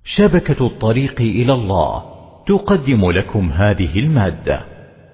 شبكة الطريق إلى الله تقدم لكم هذه المادة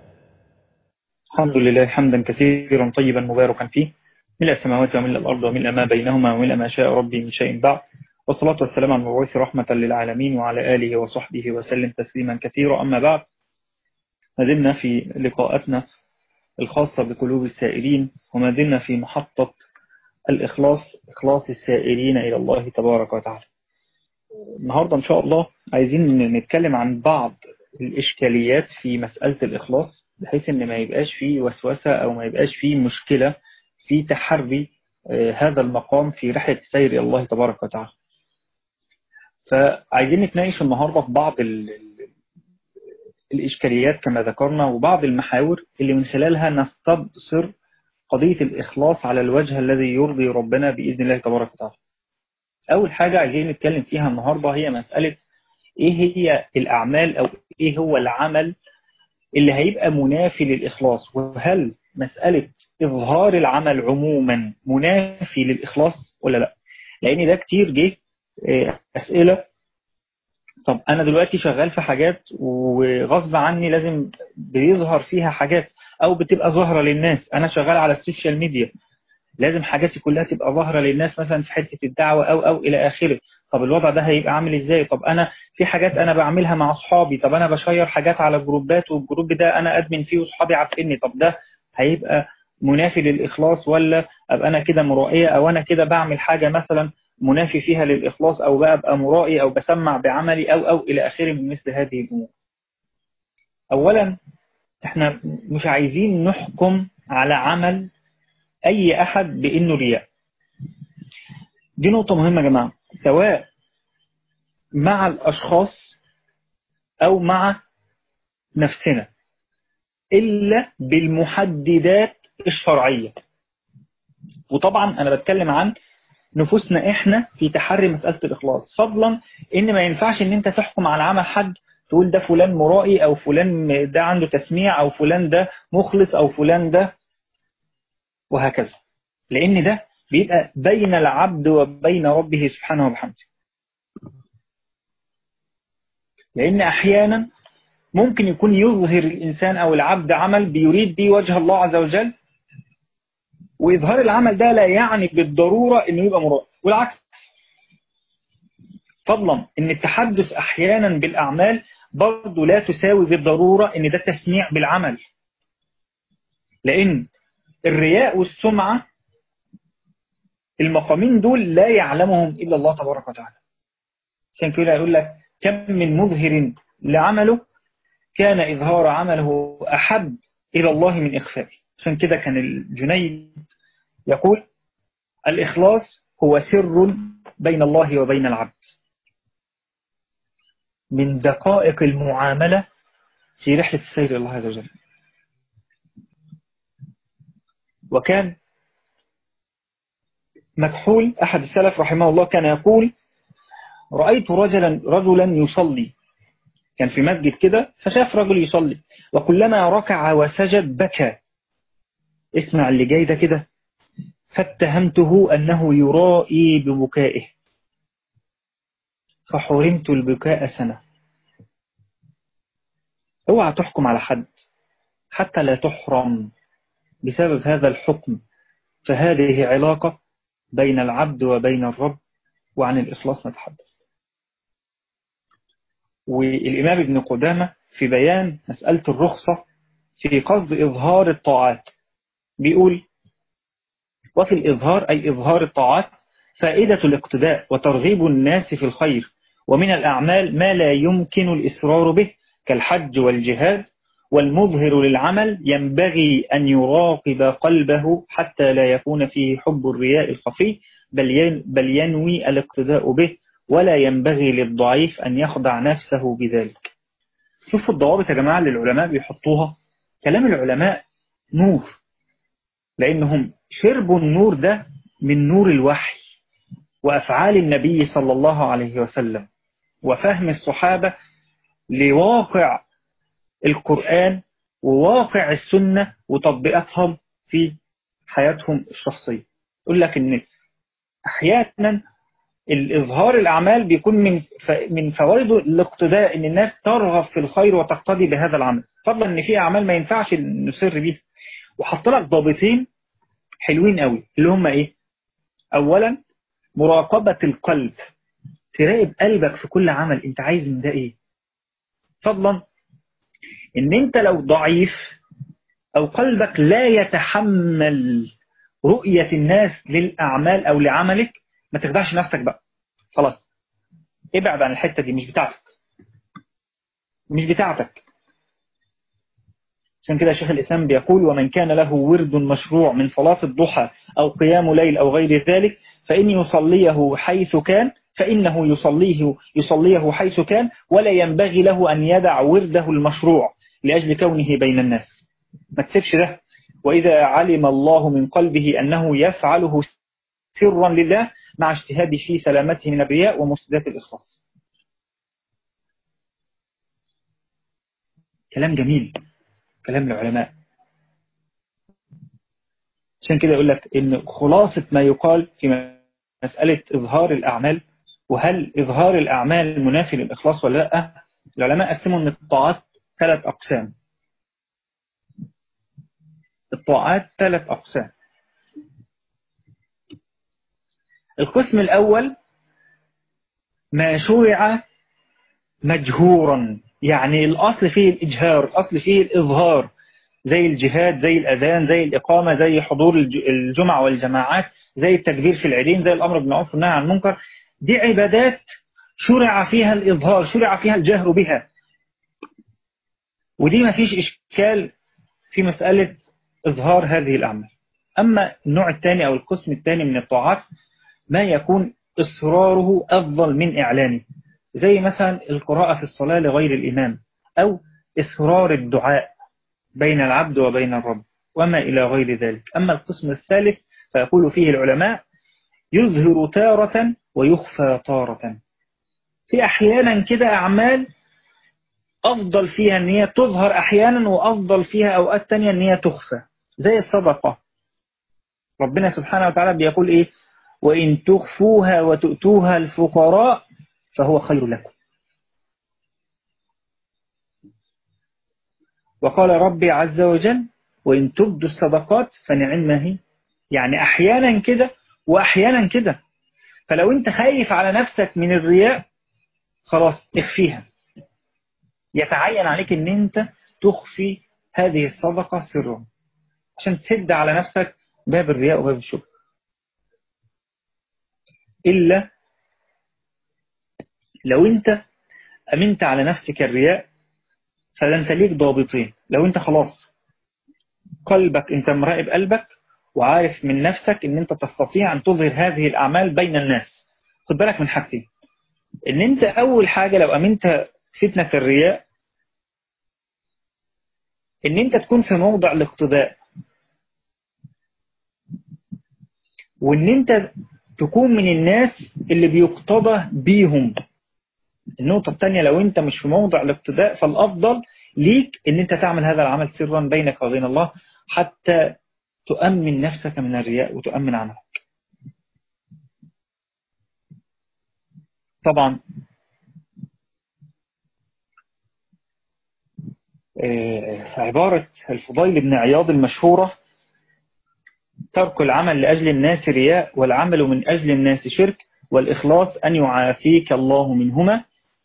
الحمد لله حمدا كثيرا طيبا مباركا فيه ملء السماوات وملء الأرض وملء ما بينهما وملء ما شاء ربي من شيء بعد والصلاة والسلام على المبعوث رحمة للعالمين وعلى آله وصحبه وسلم تسليما كثيرا أما بعد ما زلنا في لقاءاتنا الخاصة بقلوب السائلين وما زلنا في محطة الإخلاص إخلاص السائلين إلى الله تبارك وتعالى النهاردة إن شاء الله عايزين نتكلم عن بعض الإشكاليات في مسألة الإخلاص بحيث إن ما يبقاش فيه وسوسة أو ما يبقاش فيه مشكلة في تحري هذا المقام في رحلة السير إلى الله تبارك وتعالى فعايزين نتناقش النهاردة في بعض الإشكاليات كما ذكرنا وبعض المحاور اللي من خلالها نستبصر قضية الإخلاص على الوجه الذي يرضي ربنا بإذن الله تبارك وتعالى أول حاجة عايزين نتكلم فيها النهاردة هي مسألة إيه هي الأعمال أو إيه هو العمل اللي هيبقى منافي للإخلاص وهل مسألة إظهار العمل عموما منافي للإخلاص ولا لا لأن ده كتير جه أسئلة طب أنا دلوقتي شغال في حاجات وغصب عني لازم بيظهر فيها حاجات أو بتبقى ظاهرة للناس أنا شغال على السوشيال ميديا لازم حاجاتي كلها تبقى ظاهرة للناس مثلا في حتة الدعوة أو أو إلى آخره طب الوضع ده هيبقى عامل إزاي طب أنا في حاجات أنا بعملها مع أصحابي طب أنا بشير حاجات على جروبات والجروب ده أنا أدمن فيه وأصحابي عارفيني طب ده هيبقى منافي للإخلاص ولا أبقى أنا كده مرائية أو أنا كده بعمل حاجة مثلا منافي فيها للإخلاص أو بقى أبقى مرائي أو بسمع بعملي أو أو إلى آخره من مثل هذه الأمور أولا احنا مش عايزين نحكم على عمل أي أحد بإنه رياء دي نقطة مهمة يا جماعة سواء مع الأشخاص أو مع نفسنا إلا بالمحددات الشرعية وطبعا أنا بتكلم عن نفوسنا إحنا في تحري مسألة الإخلاص فضلا إن ما ينفعش إن أنت تحكم على عمل حد تقول ده فلان مرائي أو فلان ده عنده تسميع أو فلان ده مخلص أو فلان ده وهكذا لأن ده بيبقى بين العبد وبين ربه سبحانه وبحمده لأن أحيانا ممكن يكون يظهر الإنسان أو العبد عمل بيريد به وجه الله عز وجل وإظهار العمل ده لا يعني بالضرورة أنه يبقى مراد والعكس فضلا أن التحدث أحيانا بالأعمال برضه لا تساوي بالضرورة أن ده تسميع بالعمل لأن الرياء والسمعة المقامين دول لا يعلمهم إلا الله تبارك وتعالى عشان كده يقول لك كم من مظهر لعمله كان إظهار عمله أحب إلى الله من إخفائه عشان كده كان الجنيد يقول الإخلاص هو سر بين الله وبين العبد من دقائق المعاملة في رحلة السير إلى الله عز وجل وكان مكحول أحد السلف رحمه الله كان يقول رأيت رجلا رجلا يصلي كان في مسجد كده فشاف رجل يصلي وكلما ركع وسجد بكى اسمع اللي جاي ده كده فاتهمته أنه يرائي ببكائه فحرمت البكاء سنة اوعى تحكم على حد حتى لا تحرم بسبب هذا الحكم فهذه علاقة بين العبد وبين الرب وعن الإخلاص نتحدث والإمام ابن قدامة في بيان مسألة الرخصة في قصد إظهار الطاعات بيقول وفي الإظهار أي إظهار الطاعات فائدة الاقتداء وترغيب الناس في الخير ومن الأعمال ما لا يمكن الإسرار به كالحج والجهاد والمظهر للعمل ينبغي أن يراقب قلبه حتى لا يكون فيه حب الرياء الخفي بل بل ينوي الاقتداء به ولا ينبغي للضعيف أن يخضع نفسه بذلك شوفوا الضوابط يا جماعة اللي العلماء بيحطوها كلام العلماء نور لأنهم شربوا النور ده من نور الوحي وأفعال النبي صلى الله عليه وسلم وفهم الصحابة لواقع القرآن وواقع السنة وتطبيقاتهم في حياتهم الشخصية يقول لك ان احيانا الإظهار الأعمال بيكون من من فوائده الاقتداء إن الناس ترغب في الخير وتقتدي بهذا العمل فضلا إن في أعمال ما ينفعش نسر بيها وحط لك ضابطين حلوين قوي اللي هم إيه أولا مراقبة القلب تراقب قلبك في كل عمل أنت عايز من ده إيه فضلا إن أنت لو ضعيف أو قلبك لا يتحمل رؤية الناس للأعمال أو لعملك ما تخدعش نفسك بقى خلاص ابعد عن الحتة دي مش بتاعتك مش بتاعتك عشان كده شيخ الإسلام بيقول ومن كان له ورد مشروع من صلاة الضحى أو قيام ليل أو غير ذلك فإن يصليه حيث كان فإنه يصليه, يصليه حيث كان ولا ينبغي له أن يدع ورده المشروع لأجل كونه بين الناس ما تسيبش ده وإذا علم الله من قلبه أنه يفعله سرا لله مع اجتهاده في سلامته من الرياء ومفسدات الإخلاص كلام جميل كلام العلماء عشان كده يقول لك إن خلاصة ما يقال في مسألة إظهار الأعمال وهل إظهار الأعمال منافي للإخلاص ولا لا العلماء قسموا من الطاعات ثلاث أقسام الطاعات ثلاث أقسام القسم الأول ما شرع مجهورا يعني الأصل فيه الإجهار الأصل فيه الإظهار زي الجهاد زي الأذان زي الإقامة زي حضور الجمعة والجماعات زي التكبير في العيدين زي الأمر بالمعروف والنهي عن المنكر دي عبادات شرع فيها الإظهار شرع فيها الجهر بها ودي ما فيش إشكال في مسألة إظهار هذه الأعمال أما النوع الثاني أو القسم الثاني من الطاعات ما يكون إصراره أفضل من إعلانه زي مثلا القراءة في الصلاة لغير الإمام أو إصرار الدعاء بين العبد وبين الرب وما إلى غير ذلك أما القسم الثالث فيقول فيه العلماء يظهر تارة ويخفى تارة في أحيانا كده أعمال أفضل فيها أن هي تظهر أحيانا وأفضل فيها أوقات تانية أن هي تخفى زي الصدقة ربنا سبحانه وتعالى بيقول إيه وإن تخفوها وتؤتوها الفقراء فهو خير لكم وقال ربي عز وجل وإن تبدوا الصدقات فنعم ما هي يعني أحيانا كده وأحيانا كده فلو أنت خايف على نفسك من الرياء خلاص اخفيها يتعين عليك أن أنت تخفي هذه الصدقة سرا عشان تسد على نفسك باب الرياء وباب الشبه إلا لو أنت أمنت على نفسك الرياء فده أنت ليك ضابطين لو أنت خلاص قلبك أنت مراقب قلبك وعارف من نفسك أن أنت تستطيع أن تظهر هذه الأعمال بين الناس خد بالك من حاجتين أن أنت أول حاجة لو أمنت فتنة الرياء أن أنت تكون في موضع الاقتداء وأن أنت تكون من الناس اللي بيقتضى بيهم النقطة الثانية لو انت مش في موضع الاقتداء فالأفضل ليك ان انت تعمل هذا العمل سرا بينك وبين الله حتى تؤمن نفسك من الرياء وتؤمن عملك طبعا عبارة الفضيل بن عياض المشهورة ترك العمل لأجل الناس رياء والعمل من أجل الناس شرك والإخلاص أن يعافيك الله منهما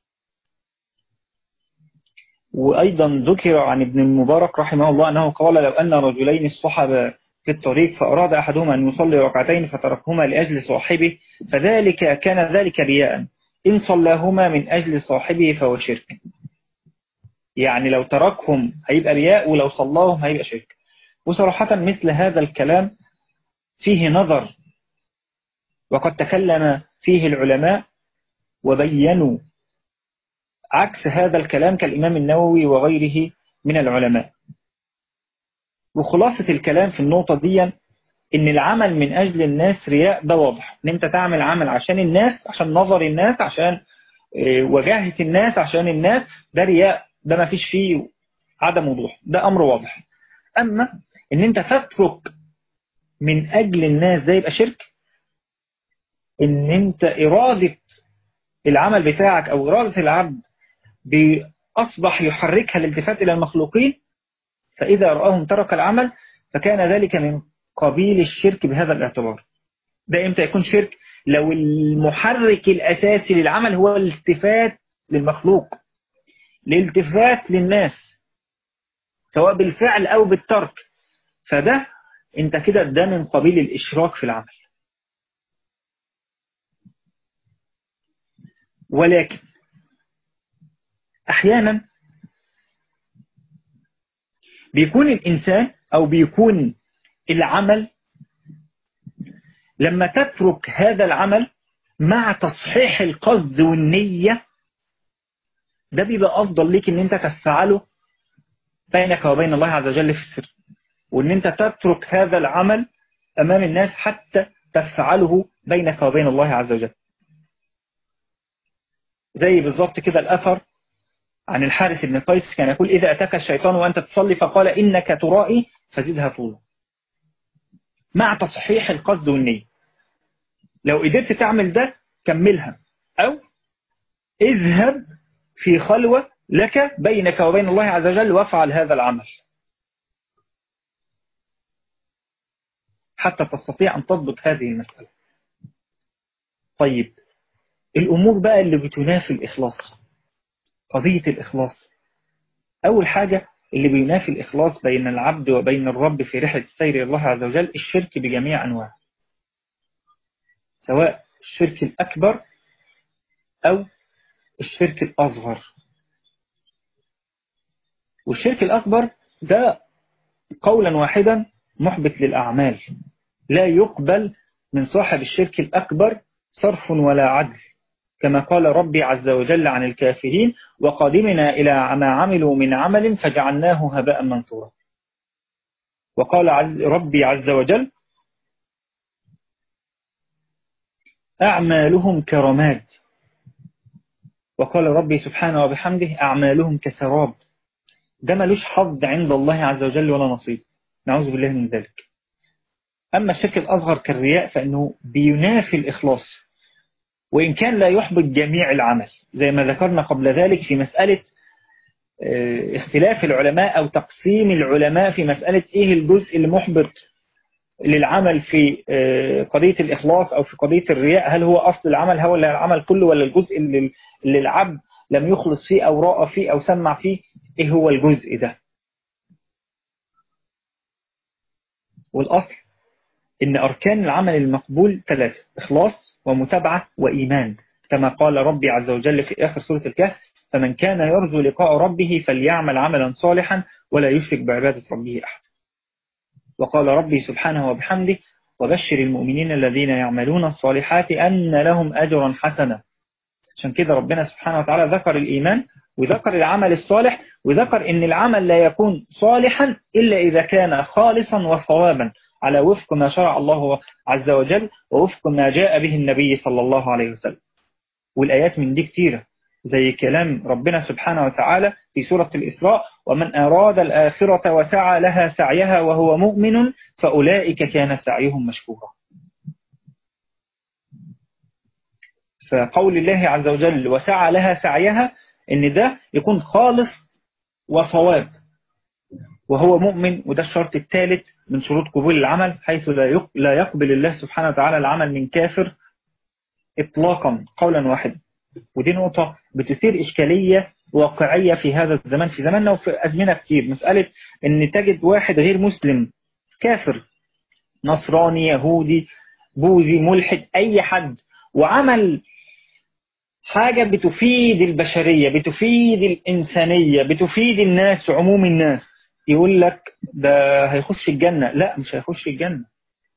وأيضا ذكر عن ابن المبارك رحمه الله أنه قال لو أن رجلين الصحب في الطريق فأراد أحدهما أن يصلي ركعتين فتركهما لأجل صاحبه فذلك كان ذلك رياء إن صلاهما من أجل صاحبه فهو شرك يعني لو تركهم هيبقى رياء ولو صلاهم هيبقى شرك وصراحة مثل هذا الكلام فيه نظر وقد تكلم فيه العلماء وبينوا عكس هذا الكلام كالإمام النووي وغيره من العلماء وخلاصة الكلام في النقطة دي إن العمل من أجل الناس رياء ده واضح إن أنت تعمل عمل عشان الناس عشان نظر الناس عشان وجاهة الناس عشان الناس ده رياء ده ما فيش فيه عدم وضوح ده أمر واضح أما إن أنت تترك من أجل الناس ده يبقى شرك ان انت ارادة العمل بتاعك او ارادة العبد أصبح يحركها الالتفات إلى المخلوقين فإذا رآهم ترك العمل فكان ذلك من قبيل الشرك بهذا الاعتبار ده إمتى يكون شرك لو المحرك الأساسي للعمل هو الالتفات للمخلوق الالتفات للناس سواء بالفعل أو بالترك فده انت كده ده من قبيل الإشراك في العمل ولكن أحيانا بيكون الإنسان أو بيكون العمل لما تترك هذا العمل مع تصحيح القصد والنية ده بيبقى أفضل ليك ان انت تفعله بينك وبين الله عز وجل في السر وان انت تترك هذا العمل امام الناس حتى تفعله بينك وبين الله عز وجل زي بالظبط كده الأثر عن الحارث بن قيس كان يقول إذا أتاك الشيطان وأنت تصلي فقال إنك ترائي فزدها طولا مع تصحيح القصد والنية لو قدرت تعمل ده كملها أو اذهب في خلوة لك بينك وبين الله عز وجل وافعل هذا العمل حتى تستطيع أن تضبط هذه المسألة طيب الأمور بقى اللي بتنافي الإخلاص قضية الإخلاص أول حاجة اللي بينافي الإخلاص بين العبد وبين الرب في رحلة السير إلى الله عز وجل الشرك بجميع أنواعه سواء الشرك الأكبر أو الشرك الأصغر والشرك الأكبر ده قولا واحدا محبط للأعمال لا يقبل من صاحب الشرك الأكبر صرف ولا عدل كما قال ربي عز وجل عن الكافرين وقادمنا إلى ما عملوا من عمل فجعلناه هباء منثورا وقال ربي عز وجل أعمالهم كرماد وقال ربي سبحانه وبحمده أعمالهم كسراب ده ملوش حظ عند الله عز وجل ولا نصيب نعوذ بالله من ذلك أما الشرك الأصغر كالرياء فإنه بينافي الإخلاص وإن كان لا يحبط جميع العمل زي ما ذكرنا قبل ذلك في مسألة اختلاف العلماء أو تقسيم العلماء في مسألة إيه الجزء المحبط للعمل في قضية الإخلاص أو في قضية الرياء هل هو أصل العمل هو العمل كله ولا الجزء اللي, اللي العبد لم يخلص فيه أو رأى فيه أو سمع فيه إيه هو الجزء ده والأصل إن أركان العمل المقبول ثلاثة إخلاص ومتابعة وإيمان كما قال ربي عز وجل في آخر سورة الكهف فمن كان يرجو لقاء ربه فليعمل عملا صالحا ولا يشرك بعبادة ربه أحد وقال ربي سبحانه وبحمده وبشر المؤمنين الذين يعملون الصالحات أن لهم أجرا حسنا عشان كده ربنا سبحانه وتعالى ذكر الإيمان وذكر العمل الصالح وذكر أن العمل لا يكون صالحا إلا إذا كان خالصا وصوابا على وفق ما شرع الله عز وجل ووفق ما جاء به النبي صلى الله عليه وسلم والآيات من دي كتيرة زي كلام ربنا سبحانه وتعالى في سورة الإسراء ومن أراد الآخرة وسعى لها سعيها وهو مؤمن فأولئك كان سعيهم مشكورا فقول الله عز وجل وسعى لها سعيها ان ده يكون خالص وصواب وهو مؤمن وده الشرط الثالث من شروط قبول العمل حيث لا يقبل الله سبحانه وتعالى العمل من كافر إطلاقا قولا واحدا ودي نقطة بتثير إشكالية واقعية في هذا الزمان في زماننا وفي أزمنة كتير مسألة أن تجد واحد غير مسلم كافر نصراني يهودي بوذي ملحد أي حد وعمل حاجة بتفيد البشرية بتفيد الإنسانية بتفيد الناس عموم الناس يقول لك ده هيخش الجنة لا مش هيخش الجنة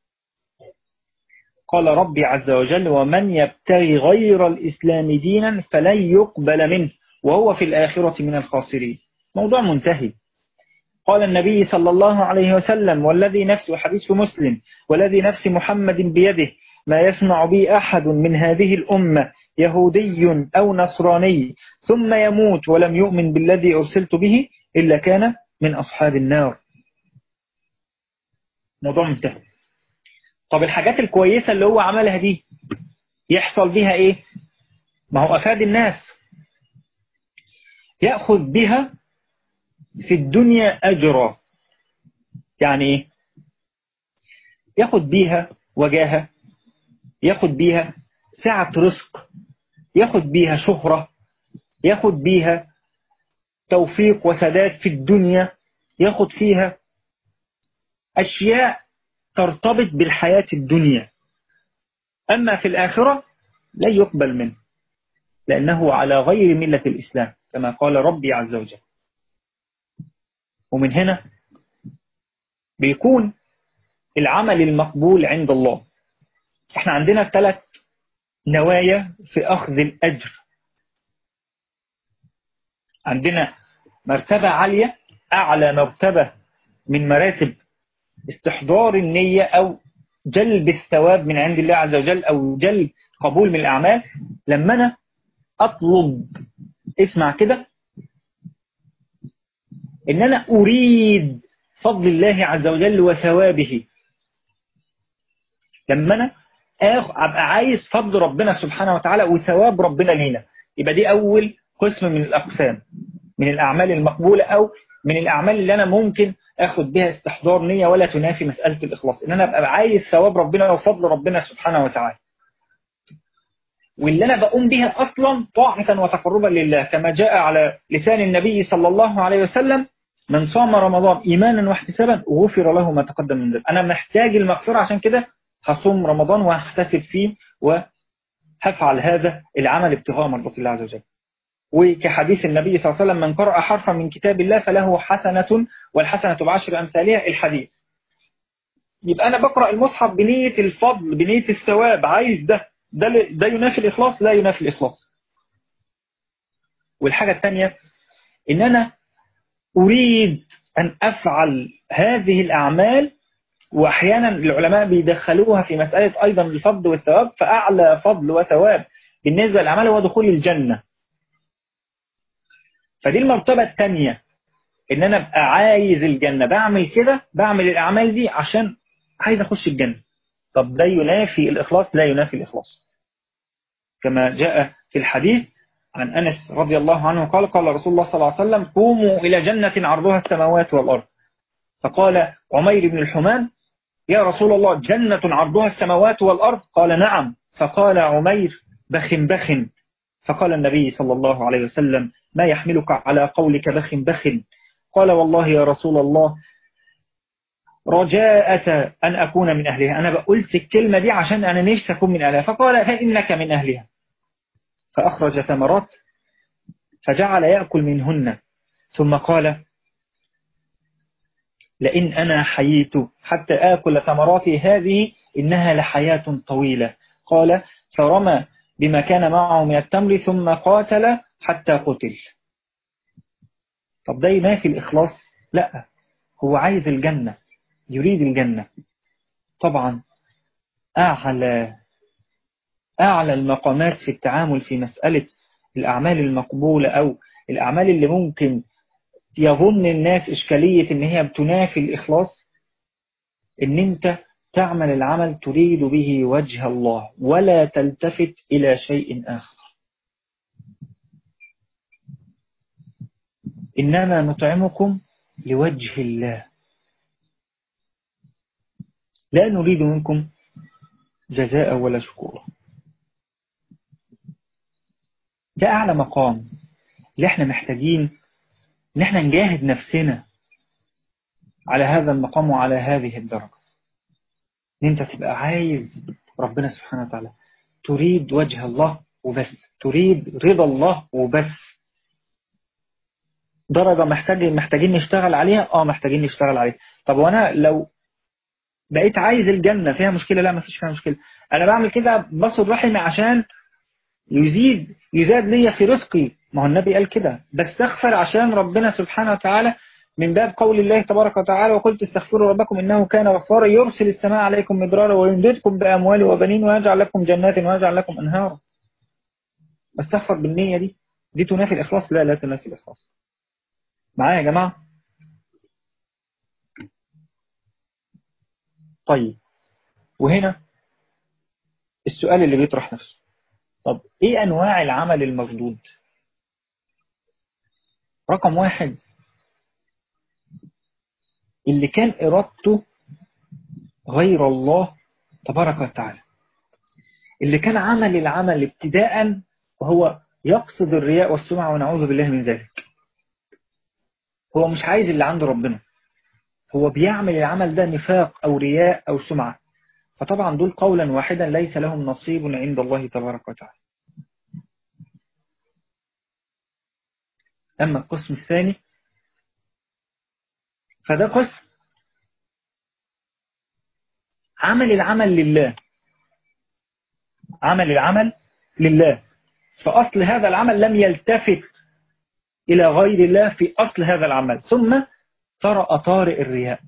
قال ربي عز وجل ومن يبتغي غير الإسلام دينا فلن يقبل منه وهو في الآخرة من الخاسرين موضوع منتهي قال النبي صلى الله عليه وسلم والذي نفس حديث في مسلم والذي نفس محمد بيده ما يسمع بي أحد من هذه الأمة يهودي أو نصراني ثم يموت ولم يؤمن بالذي أرسلت به إلا كان من أصحاب النار موضوع منتهي طب الحاجات الكويسة اللي هو عملها دي يحصل بها ايه ما هو افاد الناس يأخذ بها في الدنيا أجرا يعني ايه ياخد بيها وجاهة ياخد بيها سعة رزق ياخد بيها شهرة ياخد بيها توفيق وسداد في الدنيا ياخد فيها أشياء ترتبط بالحياة الدنيا أما في الآخرة لا يقبل منه لأنه على غير ملة الإسلام كما قال ربي عز وجل ومن هنا بيكون العمل المقبول عند الله احنا عندنا ثلاث نوايا في أخذ الأجر عندنا مرتبة عالية أعلى مرتبة من مراتب استحضار النية أو جلب الثواب من عند الله عز وجل أو جلب قبول من الأعمال لما أنا أطلب اسمع كده إن أنا أريد فضل الله عز وجل وثوابه لما أنا أبقى عايز فضل ربنا سبحانه وتعالى وثواب ربنا لينا يبقى دي أول قسم من الأقسام من الأعمال المقبولة أو من الأعمال اللي أنا ممكن أخد بها استحضار نية ولا تنافي مسألة الإخلاص إن أنا أبقى عايز ثواب ربنا وفضل ربنا سبحانه وتعالى واللي أنا بقوم بها أصلا طاعة وتقربا لله كما جاء على لسان النبي صلى الله عليه وسلم من صام رمضان إيمانا واحتسابا غفر له ما تقدم من ذنب أنا محتاج المغفرة عشان كده هصوم رمضان وهحتسب فيه وهفعل هذا العمل ابتغاء مرضات الله عز وجل وكحديث النبي صلى الله عليه وسلم من قرأ حرفا من كتاب الله فله حسنة والحسنة بعشر أمثالها الحديث يبقى أنا بقرأ المصحف بنية الفضل بنية الثواب عايز ده ده, ده ينافي الإخلاص لا ينافي الإخلاص والحاجة الثانية إن أنا أريد أن أفعل هذه الأعمال وأحيانا العلماء بيدخلوها في مسألة أيضا الفضل والثواب فأعلى فضل وثواب بالنسبة للأعمال هو دخول الجنة فدي المرتبة الثانية ان انا ابقى عايز الجنة بعمل كده بعمل الاعمال دي عشان عايز اخش الجنة طب ده ينافي الاخلاص لا ينافي الاخلاص كما جاء في الحديث عن انس رضي الله عنه قال قال رسول الله صلى الله عليه وسلم قوموا الى جنة عرضها السماوات والارض فقال عمير بن الحمان يا رسول الله جنة عرضها السماوات والارض قال نعم فقال عمير بخ بخ فقال النبي صلى الله عليه وسلم ما يحملك على قولك بخ بخ قال والله يا رسول الله رجاءة أن أكون من أهلها أنا قلت الكلمة دي عشان أنا نفسي أكون من أهلها فقال فإنك من أهلها فأخرج ثمرات فجعل يأكل منهن ثم قال لئن أنا حييت حتى آكل ثمراتي هذه إنها لحياة طويلة قال فرمى بما كان معه من التمر ثم قاتل حتى قتل طب ده ينافي الإخلاص لا هو عايز الجنة يريد الجنة طبعا أعلى أعلى المقامات في التعامل في مسألة الأعمال المقبولة أو الأعمال اللي ممكن يظن الناس إشكالية إن هي بتنافي الإخلاص إن أنت تعمل العمل تريد به وجه الله ولا تلتفت إلى شيء آخر إنما نطعمكم لوجه الله لا نريد منكم جزاء ولا شكورا ده أعلى مقام اللي احنا محتاجين ان احنا نجاهد نفسنا على هذا المقام وعلى هذه الدرجة ان انت تبقى عايز ربنا سبحانه وتعالى تريد وجه الله وبس تريد رضا الله وبس درجة محتاج محتاجين نشتغل عليها اه محتاجين نشتغل عليها طب وانا لو بقيت عايز الجنة فيها مشكلة لا مفيش فيها مشكلة انا بعمل كده بصل رحمي عشان يزيد يزاد ليا في رزقي ما هو النبي قال كده بستغفر عشان ربنا سبحانه وتعالى من باب قول الله تبارك وتعالى وقلت استغفروا ربكم إنه كان غفارا يرسل السماء عليكم مدرارا ويمددكم بأموال وبنين ويجعل لكم جنات ويجعل لكم أنهارا بستغفر بالنية دي دي تنافي الإخلاص لا لا تنافي الإخلاص معايا يا جماعة طيب وهنا السؤال اللي بيطرح نفسه طب ايه انواع العمل المردود رقم واحد اللي كان ارادته غير الله تبارك وتعالى اللي كان عمل العمل ابتداء وهو يقصد الرياء والسمعة ونعوذ بالله من ذلك هو مش عايز اللي عنده ربنا هو بيعمل العمل ده نفاق أو رياء أو سمعة فطبعا دول قولا واحدا ليس لهم نصيب عند الله تبارك وتعالى أما القسم الثاني فده قسم عمل العمل لله عمل العمل لله فأصل هذا العمل لم يلتفت إلى غير الله في أصل هذا العمل ثم طرأ طارئ الرياء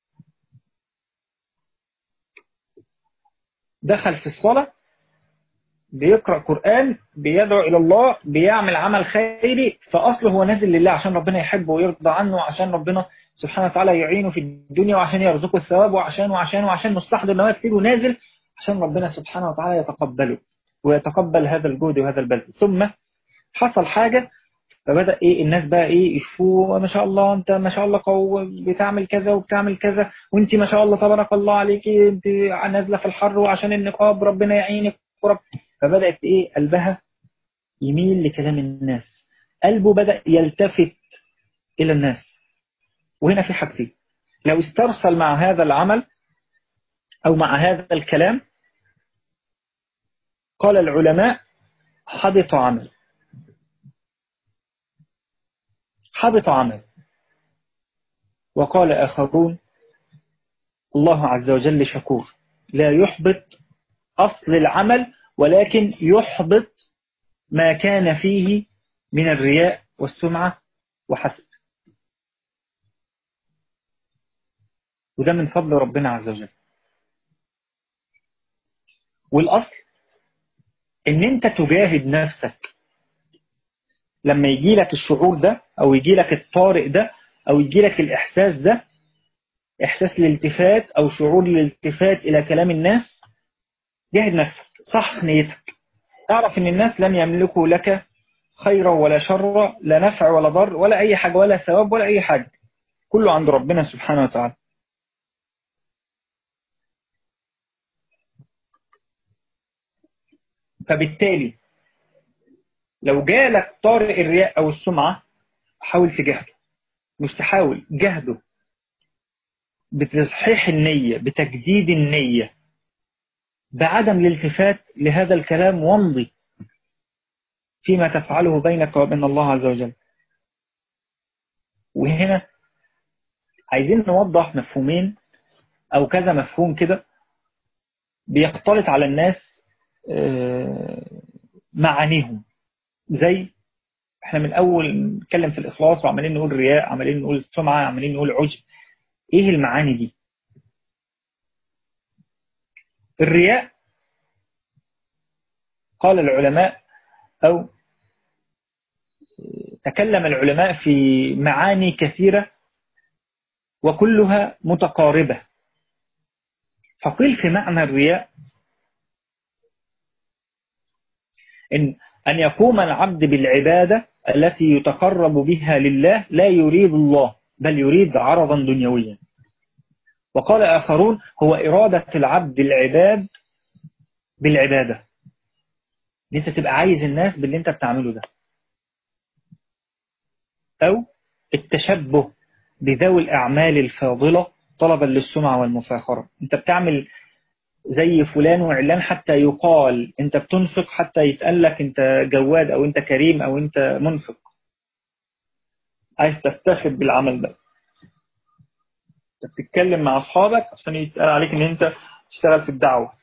دخل في الصلاة بيقرأ قرآن بيدعو إلى الله بيعمل عمل خيري فأصله هو نازل لله عشان ربنا يحبه ويرضى عنه وعشان ربنا سبحانه وتعالى يعينه في الدنيا وعشان يرزقه الثواب وعشان وعشان وعشان مستحضر نوايا كتير ونازل عشان ربنا سبحانه وتعالى يتقبله ويتقبل هذا الجهد وهذا البذل ثم حصل حاجة فبدأ إيه الناس بقى إيه يشوفوا ما شاء الله أنت ما شاء الله قوي بتعمل كذا وبتعمل كذا وأنت ما شاء الله تبارك الله عليكي أنت نازلة في الحر وعشان النقاب ربنا يعينك ورب فبدأت إيه قلبها يميل لكلام الناس قلبه بدأ يلتفت إلى الناس وهنا في حاجتين لو استرسل مع هذا العمل أو مع هذا الكلام قال العلماء حبط عمل حبط عمل وقال آخرون الله عز وجل شكور لا يحبط أصل العمل ولكن يحبط ما كان فيه من الرياء والسمعة وحسب وده من فضل ربنا عز وجل والأصل ان انت تجاهد نفسك لما يجي لك الشعور ده او يجي لك الطارئ ده او يجي لك الاحساس ده احساس الالتفات او شعور الالتفات الى كلام الناس جاهد نفسك صح نيتك اعرف ان الناس لن يملكوا لك خيرا ولا شرا لا نفع ولا ضر ولا اي حاجة ولا ثواب ولا اي حاجة كله عند ربنا سبحانه وتعالى فبالتالي لو جالك طارئ الرياء أو السمعة حاول تجاهده مش تحاول جهده بتصحيح النية بتجديد النية بعدم الالتفات لهذا الكلام وامضي فيما تفعله بينك وبين الله عز وجل وهنا عايزين نوضح مفهومين أو كذا مفهوم كده بيختلط على الناس معانيهم زي احنا من اول نتكلم في الاخلاص وعمالين نقول رياء عمالين نقول سمعه عمالين نقول عجب ايه المعاني دي الرياء قال العلماء او تكلم العلماء في معاني كثيرة وكلها متقاربة فقيل في معنى الرياء إن أن يقوم العبد بالعبادة التي يتقرب بها لله لا يريد الله بل يريد عرضا دنيويا وقال آخرون هو إرادة العبد العباد بالعبادة ان انت تبقى عايز الناس باللي انت بتعمله ده أو التشبه بذوي الأعمال الفاضلة طلبا للسمعة والمفاخرة انت بتعمل زي فلان وعلان حتى يقال انت بتنفق حتى يتقال لك انت جواد او انت كريم او انت منفق عايز تفتخر بالعمل ده انت بتتكلم مع اصحابك عشان يتقال عليك ان انت تشتغل في الدعوة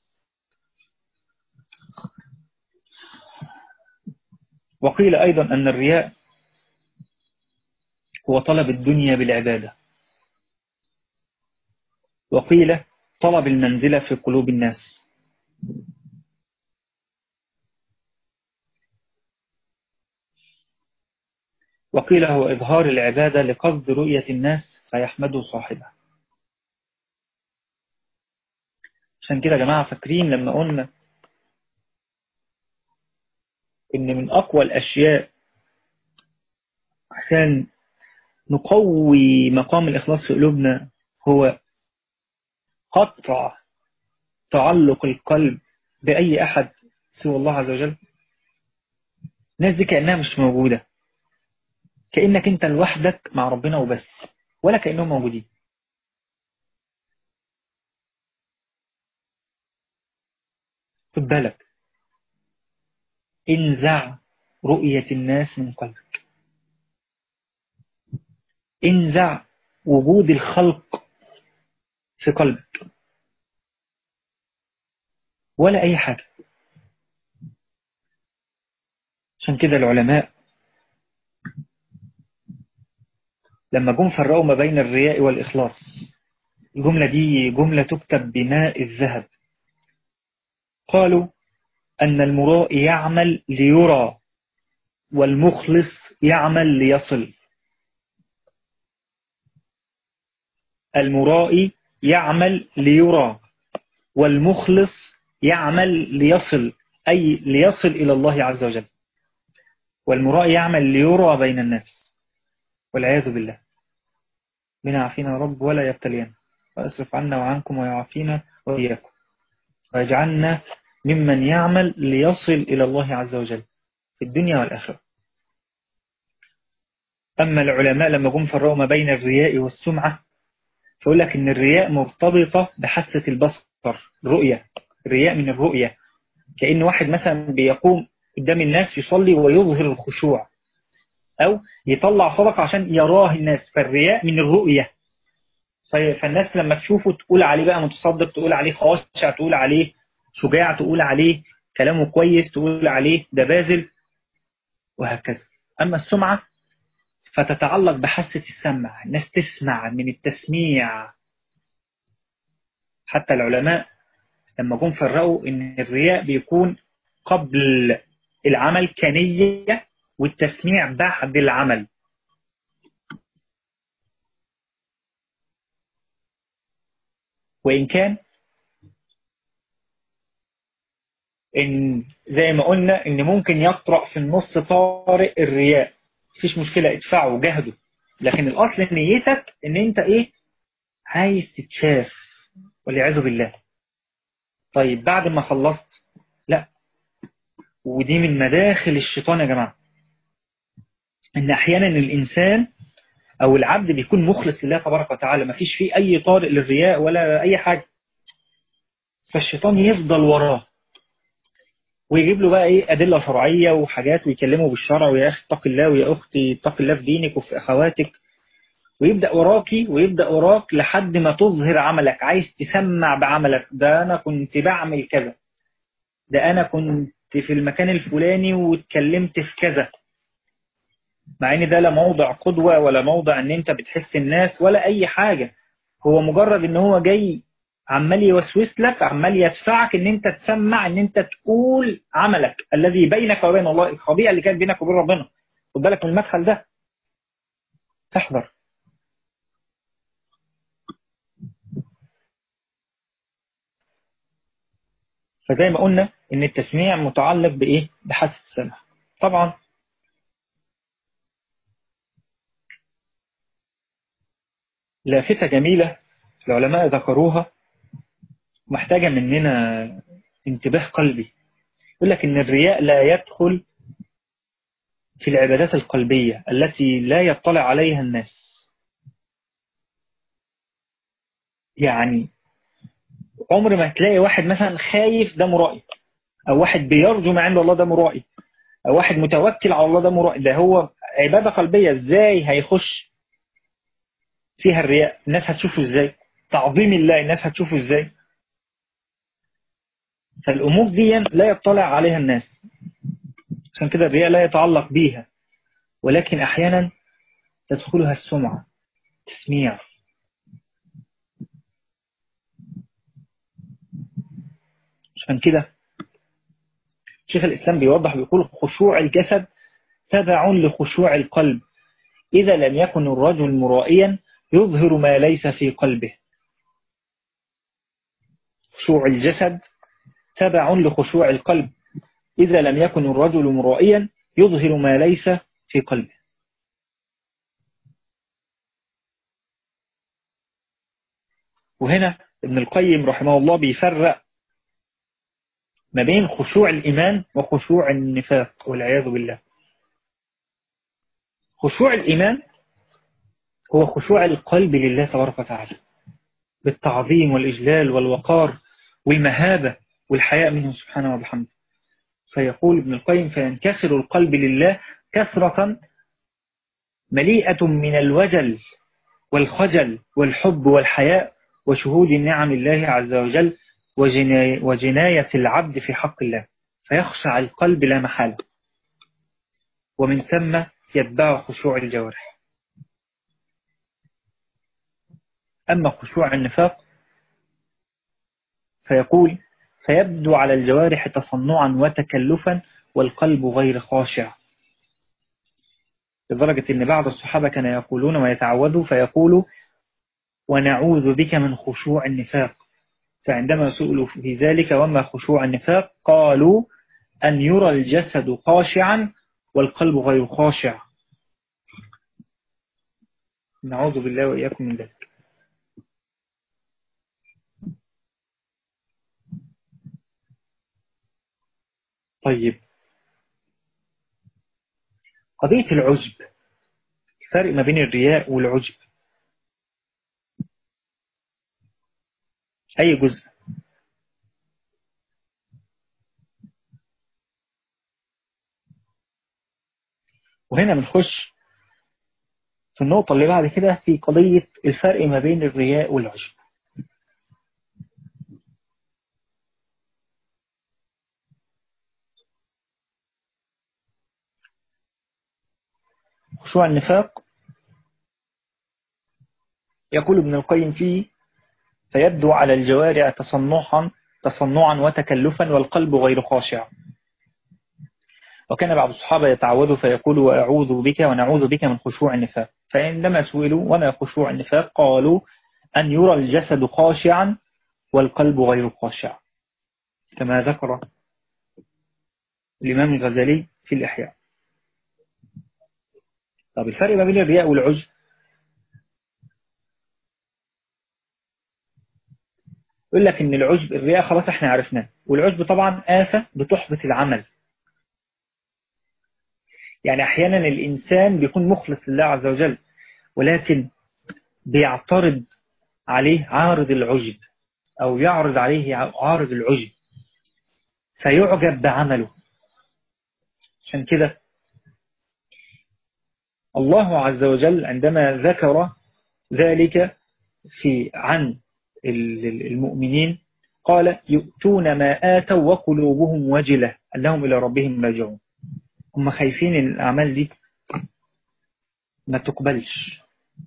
وقيل ايضا ان الرياء هو طلب الدنيا بالعبادة وقيل طلب المنزلة في قلوب الناس وقيل هو إظهار العبادة لقصد رؤية الناس فيحمدوا صاحبه عشان كده يا جماعة فاكرين لما قلنا إن من أقوى الأشياء عشان نقوي مقام الإخلاص في قلوبنا هو قطع تعلق القلب بأي أحد سوى الله عز وجل الناس دي كأنها مش موجودة كأنك أنت لوحدك مع ربنا وبس ولا كأنهم موجودين خد بالك انزع رؤية الناس من قلبك انزع وجود الخلق في قلبك ولا أي حاجة عشان كده العلماء لما جم فرقوا ما بين الرياء والإخلاص الجملة دي جملة تكتب بماء الذهب قالوا أن المراء يعمل ليرى والمخلص يعمل ليصل المرائي يعمل ليرى والمخلص يعمل ليصل أي ليصل إلى الله عز وجل والمرائي يعمل ليرى بين الناس والعياذ بالله بنا عافينا رب ولا يبتلينا وأسرف عنا وعنكم ويعافينا وإياكم ويجعلنا ممن يعمل ليصل إلى الله عز وجل في الدنيا والآخرة أما العلماء لما جم فرقوا ما بين الرياء والسمعة فيقول لك إن الرياء مرتبطة بحاسة البصر الرؤية الرياء من الرؤية كأن واحد مثلا بيقوم قدام الناس يصلي ويظهر الخشوع أو يطلع صدقة عشان يراه الناس فالرياء من الرؤية فالناس لما تشوفه تقول عليه بقى متصدق تقول عليه خاشع تقول عليه شجاع تقول عليه كلامه كويس تقول عليه ده باذل وهكذا أما السمعة فتتعلق بحاسة السمع الناس تسمع من التسميع حتى العلماء لما جم فرقوا ان الرياء بيكون قبل العمل كنية والتسميع بعد العمل وإن كان إن زي ما قلنا إن ممكن يطرأ في النص طارئ الرياء مفيش مشكلة ادفعه وجهده لكن الأصل نيتك إن أنت إيه عايز تتشاف والعياذ بالله طيب بعد ما خلصت لا ودي من مداخل الشيطان يا جماعة إن أحيانا الإنسان أو العبد بيكون مخلص لله تبارك وتعالى ما فيش فيه أي طارئ للرياء ولا أي حاجة فالشيطان يفضل وراه ويجيب له بقى ايه أدلة شرعية وحاجات ويكلمه بالشرع ويا أخي اتق الله ويا أختي اتق الله في دينك وفي أخواتك ويبدأ وراكي ويبدأ وراك لحد ما تظهر عملك عايز تسمع بعملك ده أنا كنت بعمل كذا ده أنا كنت في المكان الفلاني واتكلمت في كذا مع ان ده لا موضع قدوة ولا موضع ان انت بتحس الناس ولا اي حاجة هو مجرد ان هو جاي عمال يوسوس لك عمال يدفعك ان انت تسمع ان انت تقول عملك الذي بينك وبين الله الخبيئة اللي كانت بينك وبين ربنا خد بالك من المدخل ده تحذر فزي ما قلنا ان التسميع متعلق بايه بحاسة السمع طبعا لافتة جميلة العلماء ذكروها محتاجة مننا انتباه قلبي يقول لك ان الرياء لا يدخل في العبادات القلبية التي لا يطلع عليها الناس يعني عمر ما تلاقي واحد مثلا خايف ده مرائي او واحد بيرجو ما عند الله ده مرائي او واحد متوكل على الله ده مرائي ده هو عبادة قلبية ازاي هيخش فيها الرياء الناس هتشوفه ازاي تعظيم الله الناس هتشوفه ازاي فالأمور دي لا يطلع عليها الناس عشان كده الرياء لا يتعلق بيها ولكن أحيانا تدخلها السمعة تسميع عشان كده شيخ الإسلام بيوضح بيقول خشوع الجسد تبع لخشوع القلب إذا لم يكن الرجل مرائيا يظهر ما ليس في قلبه خشوع الجسد تبع لخشوع القلب إذا لم يكن الرجل مرائيا يظهر ما ليس في قلبه وهنا ابن القيم رحمه الله بيفرق ما بين خشوع الإيمان وخشوع النفاق والعياذ بالله خشوع الإيمان هو خشوع القلب لله تبارك وتعالى بالتعظيم والإجلال والوقار والمهابة والحياء منه سبحانه وبحمده فيقول ابن القيم فينكسر القلب لله كثرة مليئة من الوجل والخجل والحب والحياء وشهود نعم الله عز وجل وجناية, وجناية العبد في حق الله فيخشع القلب لا محالة ومن ثم يتبع خشوع الجوارح أما خشوع النفاق فيقول فيبدو على الجوارح تصنعا وتكلفا والقلب غير خاشع لدرجة أن بعض الصحابة كانوا يقولون ويتعوذوا فيقولوا ونعوذ بك من خشوع النفاق فعندما سئلوا في ذلك وما خشوع النفاق قالوا أن يرى الجسد خاشعا والقلب غير خاشع نعوذ بالله وإياكم من ذلك طيب قضية العجب الفرق ما بين الرياء والعجب أي جزء وهنا بنخش في النقطة اللي بعد كده في قضية الفرق ما بين الرياء والعجب خشوع النفاق يقول ابن القيم فيه فيبدو على الجوارع تصنعا تصنعا وتكلفا والقلب غير خاشع وكان بعض الصحابة يتعوذوا فيقول وأعوذ بك ونعوذ بك من خشوع النفاق فعندما سئلوا وما خشوع النفاق قالوا أن يرى الجسد خاشعا والقلب غير خاشع كما ذكر الإمام الغزالي في الإحياء طب الفرق ما بين الرياء والعجب يقول لك ان العجب الرياء خلاص احنا عرفناه والعجب طبعا آفة بتحبط العمل يعني احيانا الانسان بيكون مخلص لله عز وجل ولكن بيعترض عليه عارض العجب او يعرض عليه عارض العجب فيعجب بعمله عشان كده الله عز وجل عندما ذكر ذلك في عن المؤمنين قال يؤتون ما آتوا وقلوبهم وجلة أنهم إلى ربهم راجعون هم خايفين ان الأعمال دي ما تقبلش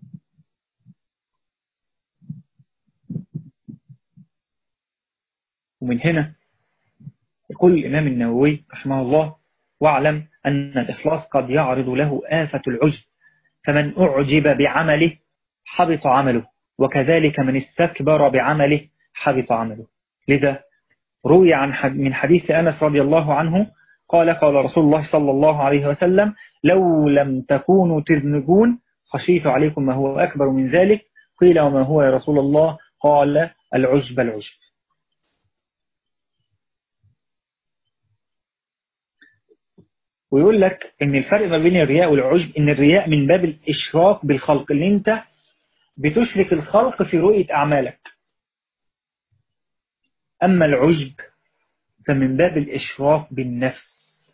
ومن هنا يقول الإمام النووي رحمه الله واعلم أن الإخلاص قد يعرض له آفة العجب فمن أعجب بعمله حبط عمله وكذلك من استكبر بعمله حبط عمله لذا روي عن من حديث أنس رضي الله عنه قال قال رسول الله صلى الله عليه وسلم لو لم تكونوا تذنبون خشيت عليكم ما هو أكبر من ذلك قيل وما هو يا رسول الله قال العجب العجب ويقول لك ان الفرق ما بين الرياء والعجب ان الرياء من باب الاشراك بالخلق اللي انت بتشرك الخلق في رؤية اعمالك اما العجب فمن باب الاشراك بالنفس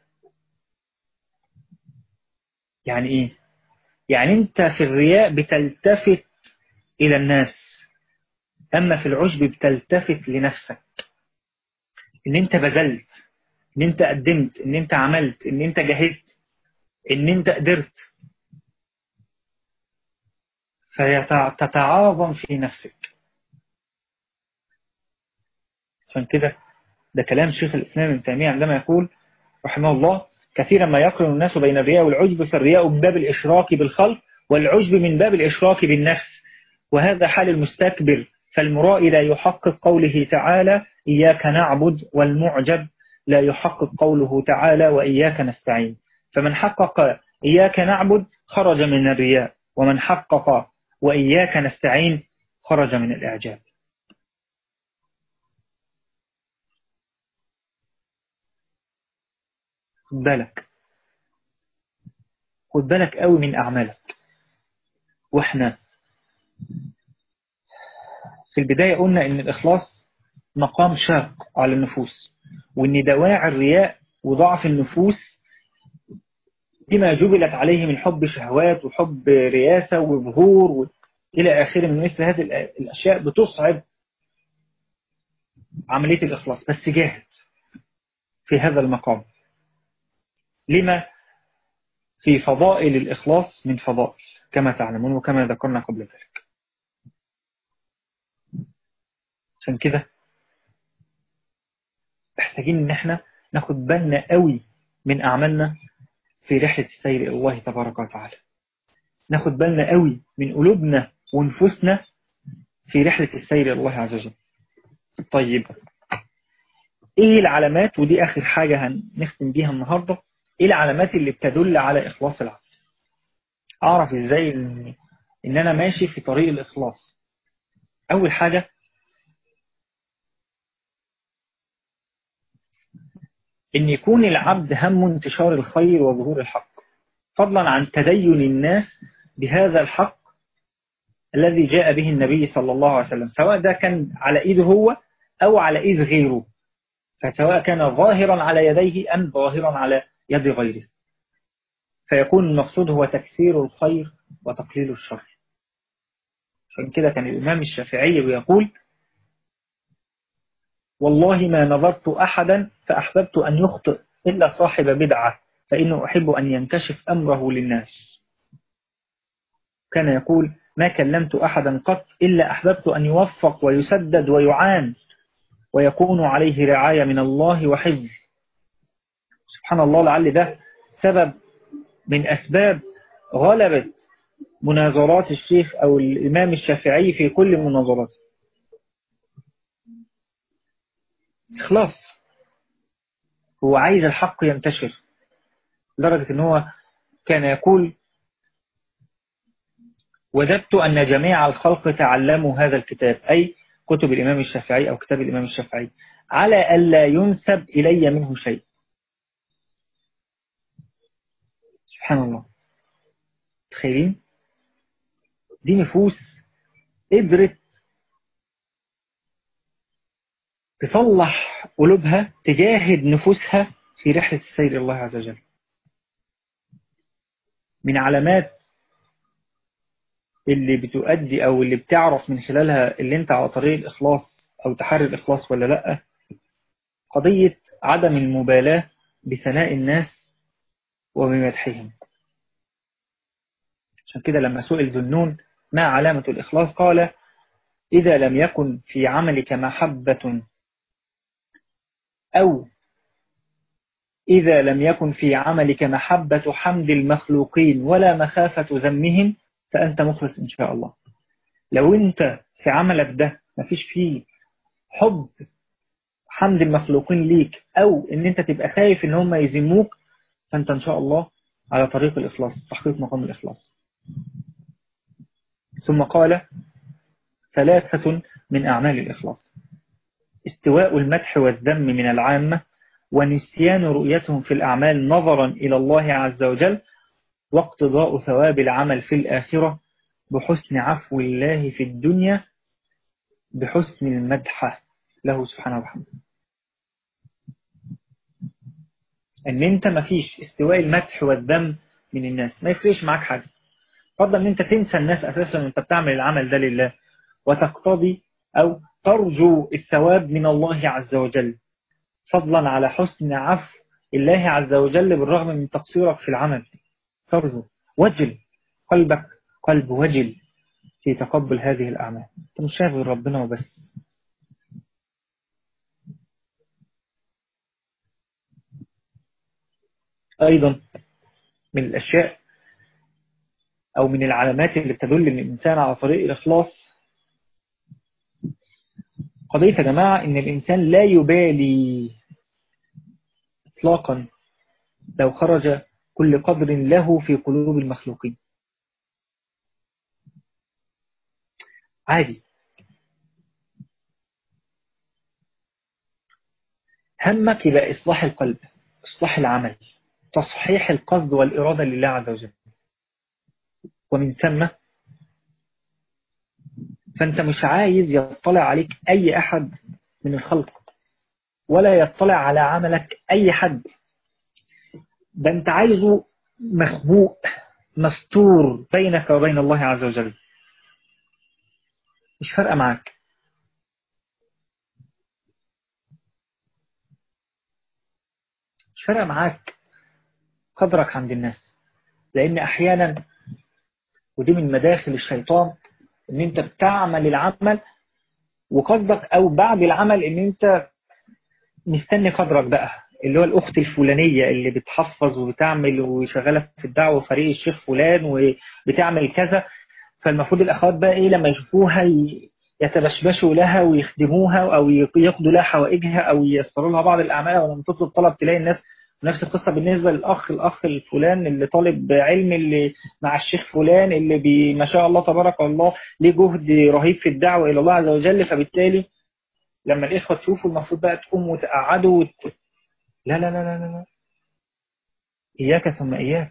يعني ايه يعني انت في الرياء بتلتفت الى الناس اما في العجب بتلتفت لنفسك ان انت بذلت ان انت قدمت ان انت عملت ان انت جهدت ان انت قدرت فتتعاظم في نفسك عشان كده ده كلام شيخ الإسلام ابن تيمية عندما يقول رحمه الله كثيرا ما يقرن الناس بين الرياء والعجب فالرياء من باب الإشراك بالخلق والعجب من باب الإشراك بالنفس وهذا حال المستكبر فالمرائي لا يحقق قوله تعالى إياك نعبد والمعجب لا يحقق قوله تعالى وإياك نستعين فمن حقق إياك نعبد خرج من الرياء ومن حقق وإياك نستعين خرج من الإعجاب خد بالك خد بالك قوي من أعمالك وإحنا في البداية قلنا إن الإخلاص مقام شاق على النفوس وإن دواعي الرياء وضعف النفوس بما جبلت عليه من حب شهوات وحب رياسة وظهور و... إلى آخره من مثل هذه الأشياء بتصعب عملية الإخلاص بس جاهد في هذا المقام لما في فضائل الإخلاص من فضائل كما تعلمون وكما ذكرنا قبل ذلك عشان كده محتاجين ان احنا ناخد بالنا قوي من أعمالنا في رحلة السير إلى الله تبارك وتعالى ناخد بالنا قوي من قلوبنا ونفوسنا في رحلة السير إلى الله عز وجل طيب ايه العلامات ودي اخر حاجة هنختم بيها النهاردة ايه العلامات اللي بتدل على اخلاص العبد اعرف ازاي ان, إن انا ماشي في طريق الاخلاص اول حاجة ان يكون العبد هم انتشار الخير وظهور الحق فضلا عن تدين الناس بهذا الحق الذي جاء به النبي صلى الله عليه وسلم سواء ده كان على ايده هو او على ايد غيره فسواء كان ظاهرا على يديه ام ظاهرا على يد غيره فيكون المقصود هو تكثير الخير وتقليل الشر عشان كده كان الإمام الشافعي يقول والله ما نظرت أحدا فأحببت أن يخطئ إلا صاحب بدعة فإنه أحب أن ينكشف أمره للناس كان يقول ما كلمت أحدا قط إلا أحببت أن يوفق ويسدد ويعان ويكون عليه رعاية من الله وحفظ سبحان الله لعل ده سبب من أسباب غلبة مناظرات الشيخ أو الإمام الشافعي في كل مناظراته إخلاص هو عايز الحق ينتشر لدرجة أنه هو كان يقول وجدت أن جميع الخلق تعلموا هذا الكتاب أي كتب الإمام الشافعي أو كتاب الإمام الشافعي على ألا ينسب إلي منه شيء سبحان الله تخيلين دي نفوس قدرت تصلح قلوبها تجاهد نفوسها في رحلة السير الله عز وجل من علامات اللي بتؤدي أو اللي بتعرف من خلالها اللي انت على طريق الإخلاص أو تحري الإخلاص ولا لأ قضية عدم المبالاة بثناء الناس وبمدحهم عشان كده لما سئل ذنون ما علامة الإخلاص قال إذا لم يكن في عملك محبة أو إذا لم يكن في عملك محبة حمد المخلوقين ولا مخافة ذمهم فأنت مخلص إن شاء الله لو أنت في عملك ده مفيش فيه حب حمد المخلوقين ليك أو أن أنت تبقى خايف أن هم يذموك فأنت إن شاء الله على طريق الإخلاص تحقيق مقام الإخلاص ثم قال ثلاثة من أعمال الإخلاص استواء المدح والذم من العامة ونسيان رؤيتهم في الأعمال نظرا إلى الله عز وجل واقتضاء ثواب العمل في الآخرة بحسن عفو الله في الدنيا بحسن المدحة له سبحانه وتعالى ان انت ما فيش استواء المدح والذم من الناس ما يفرقش معاك حاجة فضلا ان انت تنسى الناس اساسا وانت بتعمل العمل ده لله وتقتضي او ترجو الثواب من الله عز وجل فضلا على حسن عفو الله عز وجل بالرغم من تقصيرك في العمل ترجو وجل قلبك قلب وجل في تقبل هذه الأعمال انت مش شايف غير ربنا وبس أيضا من الأشياء أو من العلامات اللي بتدل ان الإنسان على طريق الإخلاص قضية يا جماعة إن الإنسان لا يبالي إطلاقا لو خرج كل قدر له في قلوب المخلوقين عادي همك يبقى إصلاح القلب إصلاح العمل تصحيح القصد والإرادة لله عز وجل ومن ثم فأنت مش عايز يطلع عليك أي أحد من الخلق ولا يطلع على عملك أي حد ده أنت عايزه مخبوء مستور بينك وبين الله عز وجل مش فارقة معاك مش فارقة معاك قدرك عند الناس لأن أحيانا ودي من مداخل الشيطان ان انت بتعمل العمل وقصدك او بعد العمل ان انت مستني قدرك بقى اللي هو الاخت الفلانية اللي بتحفظ وبتعمل وشغالة في الدعوة فريق الشيخ فلان وبتعمل كذا فالمفروض الاخوات بقى ايه لما يشوفوها يتبشبشوا لها ويخدموها او يقضوا لها حوائجها او ييسروا لها بعض الاعمال ولما تطلب طلب تلاقي الناس نفس القصة بالنسبة للأخ الأخ الفلان اللي طالب علم اللي مع الشيخ فلان اللي بي ما شاء الله تبارك الله ليه جهد رهيب في الدعوة إلى الله عز وجل فبالتالي لما الإخوة تشوفوا المفروض بقى تقوموا وتقعدوا وت... لا لا لا لا لا إياك ثم إياك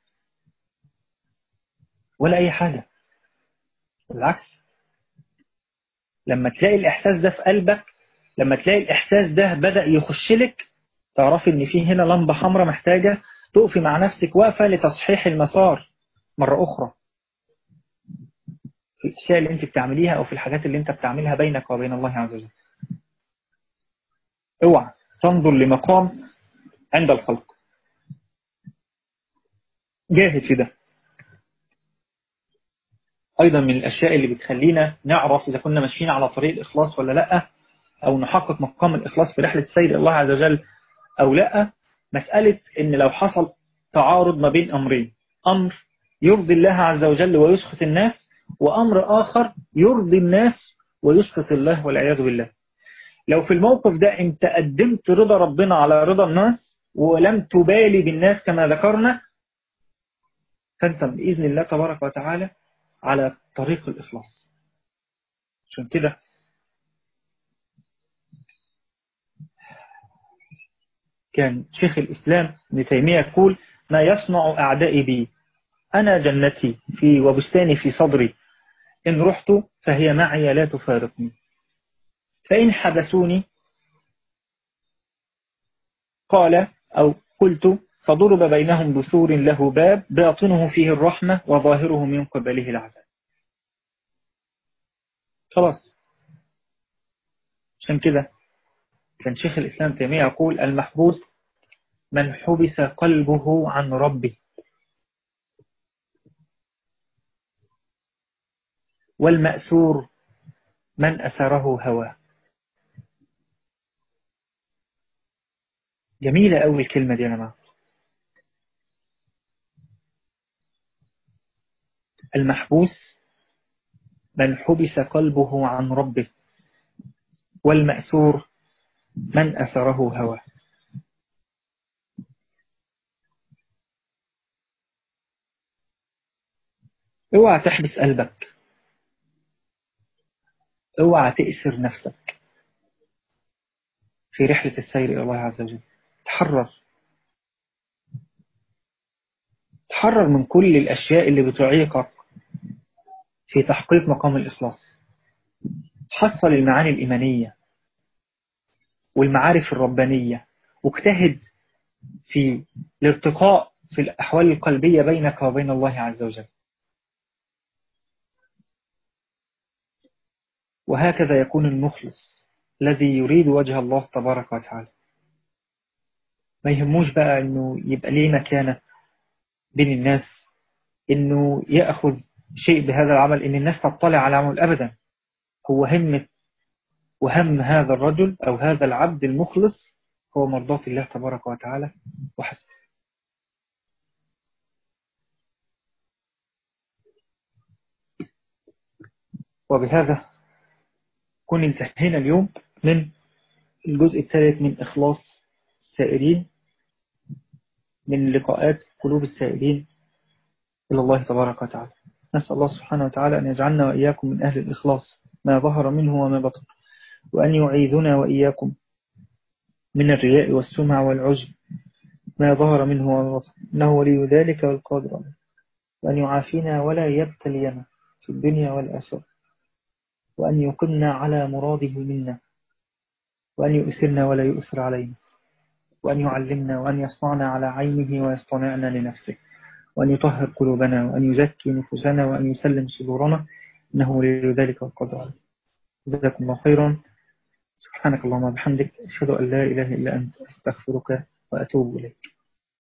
ولا أي حاجة بالعكس لما تلاقي الإحساس ده في قلبك لما تلاقي الإحساس ده بدأ يخش لك تعرفي ان في هنا لمبة حمراء محتاجة تقفي مع نفسك واقفة لتصحيح المسار مرة أخرى في الأشياء اللي أنت بتعمليها أو في الحاجات اللي أنت بتعملها بينك وبين الله عز وجل اوعى تنظر لمقام عند الخلق جاهد في ده أيضا من الأشياء اللي بتخلينا نعرف إذا كنا ماشيين على طريق الإخلاص ولا لأ أو نحقق مقام الإخلاص في رحلة السير الله عز وجل أو لا مسألة إن لو حصل تعارض ما بين أمرين أمر يرضي الله عز وجل ويسخط الناس وأمر آخر يرضي الناس ويسخط الله والعياذ بالله لو في الموقف ده أنت قدمت رضا ربنا على رضا الناس ولم تبالي بالناس كما ذكرنا فأنت بإذن الله تبارك وتعالى على طريق الإخلاص عشان كده كان شيخ الإسلام ابن تيمية يقول ما يصنع أعدائي بي أنا جنتي في وبستاني في صدري إن رحت فهي معي لا تفارقني فإن حبسوني قال أو قلت فضرب بينهم بثور له باب باطنه فيه الرحمة وظاهره من قبله العذاب خلاص عشان كده كان شيخ الإسلام تيمية يقول المحبوس من حبس قلبه عن ربه والمأسور من أسره هواه جميلة أوي الكلمة دي يا جماعة المحبوس من حبس قلبه عن ربه والمأسور من أسره هواه اوعى تحبس قلبك اوعى تأسر نفسك في رحلة السير إلى الله عز وجل تحرر تحرر من كل الأشياء اللي بتعيقك في تحقيق مقام الإخلاص حصل المعاني الإيمانية والمعارف الربانية واجتهد في الارتقاء في الأحوال القلبية بينك وبين الله عز وجل وهكذا يكون المخلص الذي يريد وجه الله تبارك وتعالى ما يهموش بقى انه يبقى ليه مكانة بين الناس انه يأخذ شيء بهذا العمل ان الناس تطلع على عمل ابدا هو همة وهم هذا الرجل او هذا العبد المخلص هو مرضاة الله تبارك وتعالى وحسب وبهذا كن انتهينا اليوم من الجزء الثالث من إخلاص السائرين من لقاءات قلوب السائلين إلى الله تبارك وتعالى نسأل الله سبحانه وتعالى أن يجعلنا وإياكم من أهل الإخلاص ما ظهر منه وما بطن وأن يعيذنا وإياكم من الرياء والسمع والعجب ما ظهر منه وما بطن إنه ولي ذلك والقادر وأن يعافينا ولا يبتلينا في الدنيا والآخرة وأن يقمنا على مراده منا وأن يؤثرنا ولا يؤثر علينا وأن يعلمنا وأن يصنعنا على عينه ويصطنعنا لنفسه وأن يطهر قلوبنا وأن يزكي نفوسنا وأن يسلم صدورنا إنه ولي ذلك والقدر جزاكم الله خيرا سبحانك اللهم وبحمدك أشهد أن لا إله إلا أنت أستغفرك وأتوب إليك